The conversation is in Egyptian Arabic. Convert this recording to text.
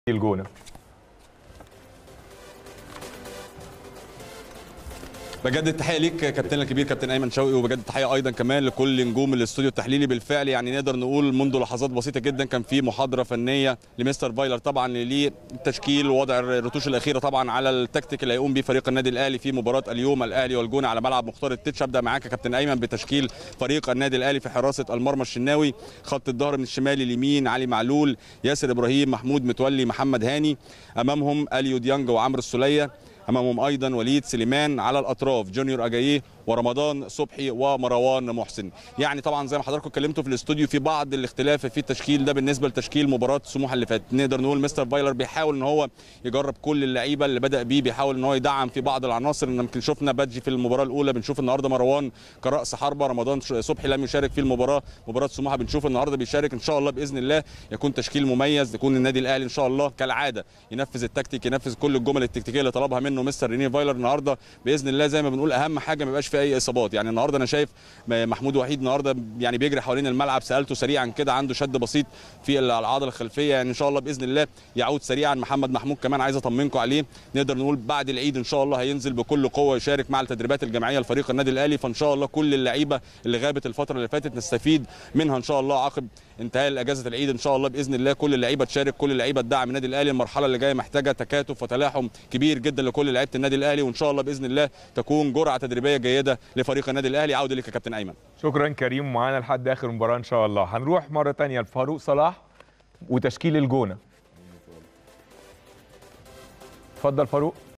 الجونه بجد التحيه ليك كابتننا الكبير كابتن ايمن شوقي وبجد التحيه ايضا كمان لكل نجوم الاستوديو التحليلي بالفعل يعني نقدر نقول منذ لحظات بسيطه جدا كان في محاضره فنيه لمستر فايلر طبعا للتشكيل ووضع الرتوش الاخيره طبعا على التكتيك اللي هيقوم بيه فريق النادي الاهلي في مباراه اليوم الاهلي والجونه على ملعب مختار التتش ابدا معاك يا كابتن ايمن بتشكيل فريق النادي الاهلي في حراسه المرمى الشناوي خط الظهر من الشمال لليمين علي معلول ياسر ابراهيم محمود متولي محمد هاني امامهم اليو ديانج وعمرو السوليه امامهم ايضا وليد سليمان على الاطراف جونيور اجاييه ورمضان صبحي ومروان محسن يعني طبعا زي ما حضراتكم اتكلمتوا في الاستوديو في بعض الاختلاف في التشكيل ده بالنسبه لتشكيل مباراه سموحه اللي فاتت نقدر نقول مستر فايلر بيحاول ان هو يجرب كل اللعيبه اللي بدا بيه بيحاول ان هو يدعم في بعض العناصر ان يمكن شفنا بادجي في المباراه الاولى بنشوف النهارده مروان كراس حربه رمضان صبحي لم يشارك في المباراه مباراه سموحه بنشوف النهارده بيشارك ان شاء الله باذن الله يكون تشكيل مميز يكون النادي الاهلي ان شاء الله كالعاده ينفذ التكتيك ينفذ كل الجمل التكتيكيه اللي طلبها منه مستر ريني فايلر النهارده باذن الله زي ما بنقول اهم حاجه ما يبقاش في اي اصابات يعني النهارده انا شايف محمود وحيد النهارده يعني بيجري حوالين الملعب سالته سريعا كده عنده شد بسيط في العضله الخلفيه يعني ان شاء الله باذن الله يعود سريعا محمد محمود كمان عايز اطمنكم عليه نقدر نقول بعد العيد ان شاء الله هينزل بكل قوه يشارك مع التدريبات الجماعيه لفريق النادي الاهلي فان شاء الله كل اللعيبه اللي غابت الفتره اللي فاتت نستفيد منها ان شاء الله عقب انتهاء اجازه العيد ان شاء الله باذن الله كل اللعيبه تشارك كل اللعيبه تدعم النادي الاهلي المرحله اللي جايه محتاجه تكاتف وتلاحم كبير جدا لكل لعيبه النادي الاهلي وان شاء الله باذن الله تكون جرعه تدريبيه جيده لفريق النادي الاهلي عوده لك يا كابتن ايمن شكرا كريم معانا لحد اخر المباراه ان شاء الله هنروح مره ثانيه لفاروق صلاح وتشكيل الجونه اتفضل فاروق